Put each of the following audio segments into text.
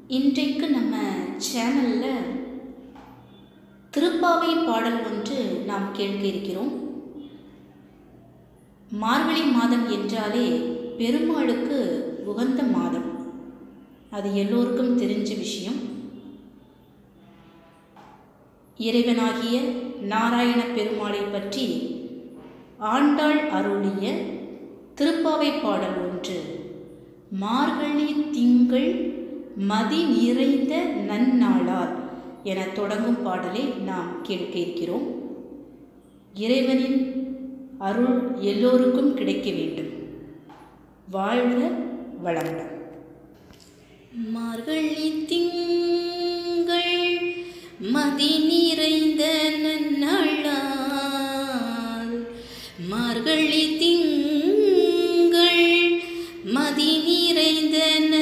இன்றைக்கு நம்ம சேனலில் திருப்பாவை பாடல் ஒன்று நாம் கேட்க இருக்கிறோம் மார்கழி மாதம் என்றாலே பெருமாளுக்கு உகந்த மாதம் அது எல்லோருக்கும் தெரிஞ்ச விஷயம் இறைவனாகிய நாராயண பெருமாளை பற்றி ஆண்டாள் அருளிய திருப்பாவை பாடல் ஒன்று மார்கழி திங்கள் மதி நிறைந்த நன்னாளால் என தொடங்கும் பாடலை நாம் கேட்க இருக்கிறோம் இறைவனின் அருள் எல்லோருக்கும் கிடைக்க வேண்டும் வாழ்க வளமுடன் மார்கழி திங்கள் மதி நிறைந்த நன்னாளால் மார்கழி திங்கள் மதி நிறைந்த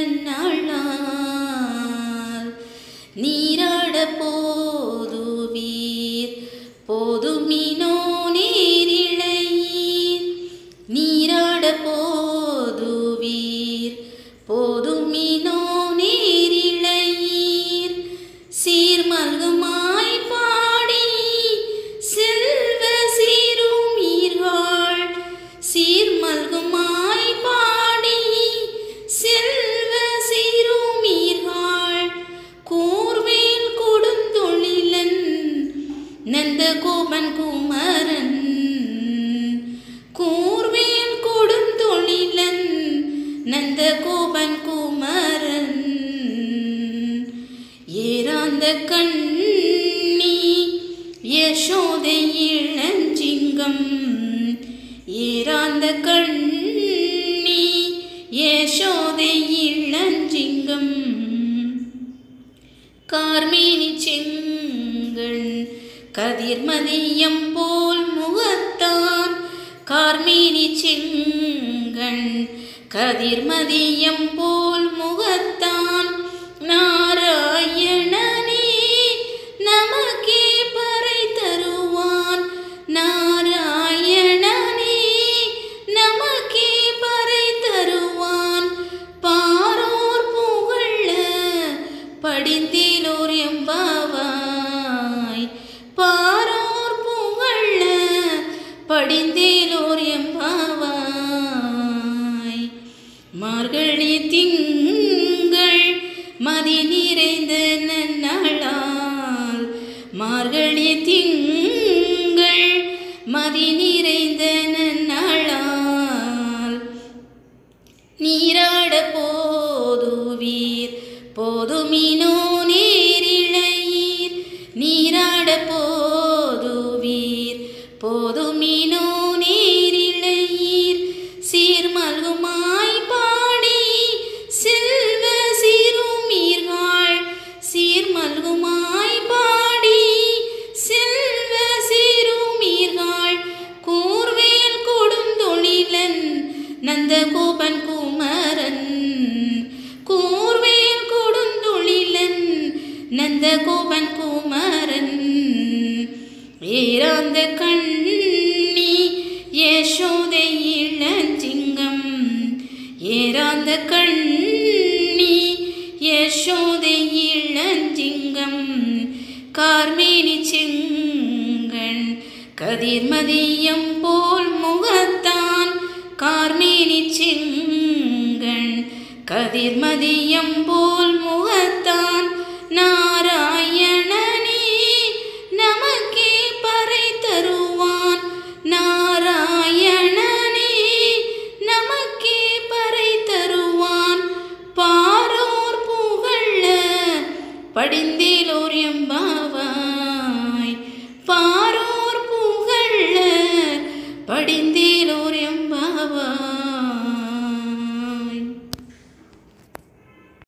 நன்னாளால் நீராட போதுவீர் போதுமினோ நேரிழையீர் நீராட போதுவீர் போதுமினோ நேரிழையீர் சீர்மல்குமாய் பாடி செல்வ சீருமீர்கள் சீர்மல்குமாய் பாடி செல்வ சீருமீர்கள் கூர்வேல் கொடுந்தொழிலன் நந்த கோபன் குமரன் கூர்வேல் கொடுந்தொழிலன் நந்த கோபன் குமரன் ஏராந்த கண்ணி யசோதை இளஞ்சிங்கம் ஏராந்த கண்ணி யசோதை இளஞ்சிங்கம் கார்மேனி செங்கண் கதிர்மதியம் போல் முகத்தான் கார்மேனி செங்கண் கதிர்மதியம் போல் முகத்தான் நாராயணனே நமக்கே பறை தருவான் நாராயணனே நமக்கே பறை தருவான் பாரோர் புகழ படிந்தேலோர் எம்பாவாய் பாரோர் புகழ படிந்தேலோர் எம்பாவாய் மார்கழி திங்கள் மதி நிறைந்த நன்னாளால் மார்கழி திங்கள் மதி நிறைந்த நன்னாளால் நீராட போதுவீர் போதுமினோ நேரிழையீர் நீராட போதுவீர் போதுமினோ நேரிழையீர் சீர்மல்குமாய் பாடி செல்வ சீருமீர்கள் சீர்மல்குமாய் பாடி செல்வ சீருமீர்கள் கூர்வேல் கொடுந்தொழிலன் நந்தகோபன் குமரன் கூர்வேல் கொடுந்தொழிலன் நந்தகோபன் குமரன் ஏராந்த கண்ணி யசோதை இளஞ்சிங்கம் ஏராந்த கண்ணி யசோதை இளஞ்சிங்கம் கார்மேனி செங்கண் கதிர்மதியம் போல் முகத்தான் கார்மேனி செங்கண் கதிர்மதியம் போல் முகத்தான் நாராயணனே நமக்கே பறை தருவான் நாராயணனே நமக்கே பறை தருவான் பாரோர் புகழ படிந்தேலோர் எம்பா